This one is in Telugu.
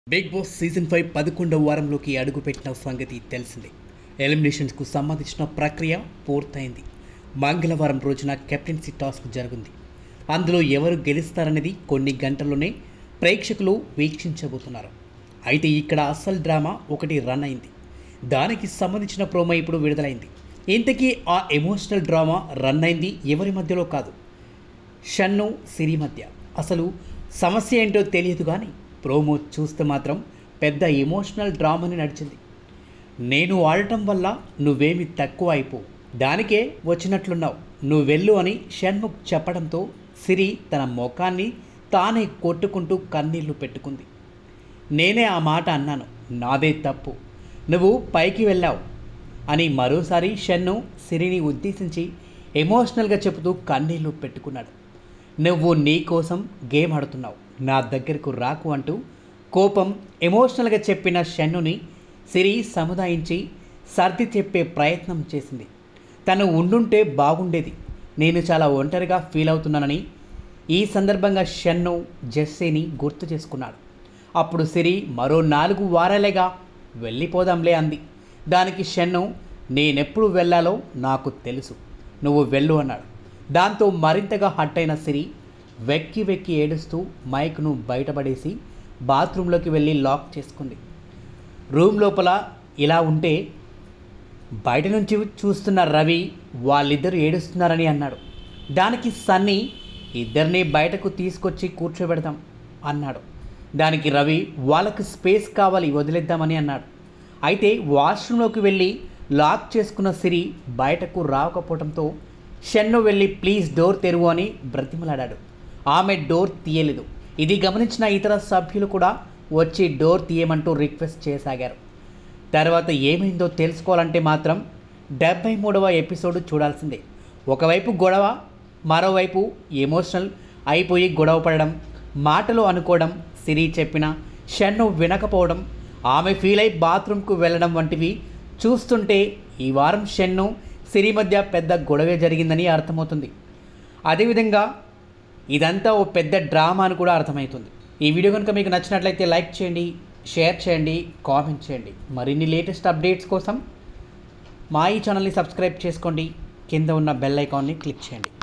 బిగ్ బాస్ సీజన్ ఫైవ్ పదకొండవ వారంలోకి అడుగుపెట్టిన సంగతి తెలిసిందే ఎలిమినేషన్స్కు సంబంధించిన ప్రక్రియ పూర్తయింది మంగళవారం రోజున కెప్టెన్సీ టాస్క్ జరిగింది అందులో ఎవరు గెలుస్తారనేది కొన్ని గంటల్లోనే ప్రేక్షకులు వీక్షించబోతున్నారు అయితే ఇక్కడ అసలు డ్రామా ఒకటి రన్ అయింది దానికి సంబంధించిన ప్రోమో ఇప్పుడు విడుదలైంది ఇంతకీ ఆ ఎమోషనల్ డ్రామా రన్ అయింది ఎవరి మధ్యలో కాదు షన్ను సిరి మధ్య అసలు సమస్య ఏంటో తెలియదు కానీ ప్రోమో చూస్తే మాత్రం పెద్ద ఎమోషనల్ డ్రామాని నడిచింది నేను ఆడటం వల్ల నువ్వేమి తక్కువ అయిపోవు దానికే వచ్చినట్లున్నావు నువ్వు వెళ్ళు అని షణ్ముఖ్ చెప్పడంతో సిరి తన ముఖాన్ని తానే కొట్టుకుంటూ కన్నీళ్లు పెట్టుకుంది నేనే ఆ మాట అన్నాను నాదే తప్పు నువ్వు పైకి వెళ్ళావు అని మరోసారి షన్ను సిరిని ఉద్దేశించి ఎమోషనల్గా చెబుతూ కన్నీళ్లు పెట్టుకున్నాడు నువ్వు నీ కోసం గేమ్ ఆడుతున్నావు నా దగ్గరకు రాకు అంటూ కోపం ఎమోషనల్గా చెప్పిన షన్నుని సిరి సముదాయించి సర్ది చెప్పే ప్రయత్నం చేసింది తను ఉండుంటే బాగుండేది నేను చాలా ఒంటరిగా ఫీల్ అవుతున్నానని ఈ సందర్భంగా షన్ను జెస్సీని గుర్తు చేసుకున్నాడు అప్పుడు సిరి మరో నాలుగు వారాలేగా వెళ్ళిపోదాంలే అంది దానికి షన్ను నేనెప్పుడు వెళ్ళాలో నాకు తెలుసు నువ్వు వెళ్ళు అన్నాడు దాంతో మరింతగా హట్ అయిన సిరి వెక్కి వెక్కి ఏడుస్తూ మైక్ను బయటపడేసి బాత్రూంలోకి వెళ్ళి లాక్ చేసుకుంది రూమ్ లోపల ఇలా ఉంటే బయట నుంచి చూస్తున్న రవి వాళ్ళిద్దరు ఏడుస్తున్నారని అన్నాడు దానికి సన్నీ ఇద్దరిని బయటకు తీసుకొచ్చి కూర్చోబెడదాం అన్నాడు దానికి రవి వాళ్ళకి స్పేస్ కావాలి వదిలేద్దామని అన్నాడు అయితే వాష్రూమ్లోకి వెళ్ళి లాక్ చేసుకున్న సిరి బయటకు రాకపోవడంతో షన్ను వెళ్ళి ప్లీజ్ డోర్ తెరువు అని బ్రతిమలాడాడు ఆమె డోర్ తీయలేదు ఇది గమనించిన ఇతర సభ్యులు కూడా వచ్చి డోర్ తీయమంటూ రిక్వెస్ట్ చేయసాగారు తర్వాత ఏమైందో తెలుసుకోవాలంటే మాత్రం డెబ్బై మూడవ ఎపిసోడ్ చూడాల్సిందే ఒకవైపు గొడవ మరోవైపు ఎమోషనల్ అయిపోయి గొడవ పడడం మాటలు అనుకోవడం సిరి చెప్పిన షన్ను వినకపోవడం ఆమె ఫీల్ అయి బాత్రూమ్కు వెళ్ళడం వంటివి చూస్తుంటే ఈ వారం షన్ను సిరి మధ్య పెద్ద గొడవే జరిగిందని అర్థమవుతుంది అదేవిధంగా ఇదంతా ఓ పెద్ద డ్రామా అని కూడా అర్థమవుతుంది ఈ వీడియో కనుక మీకు నచ్చినట్లయితే లైక్ చేయండి షేర్ చేయండి కామెంట్ చేయండి మరిన్ని లేటెస్ట్ అప్డేట్స్ కోసం మా ఈ ఛానల్ని సబ్స్క్రైబ్ చేసుకోండి కింద ఉన్న బెల్ ఐకాన్ని క్లిక్ చేయండి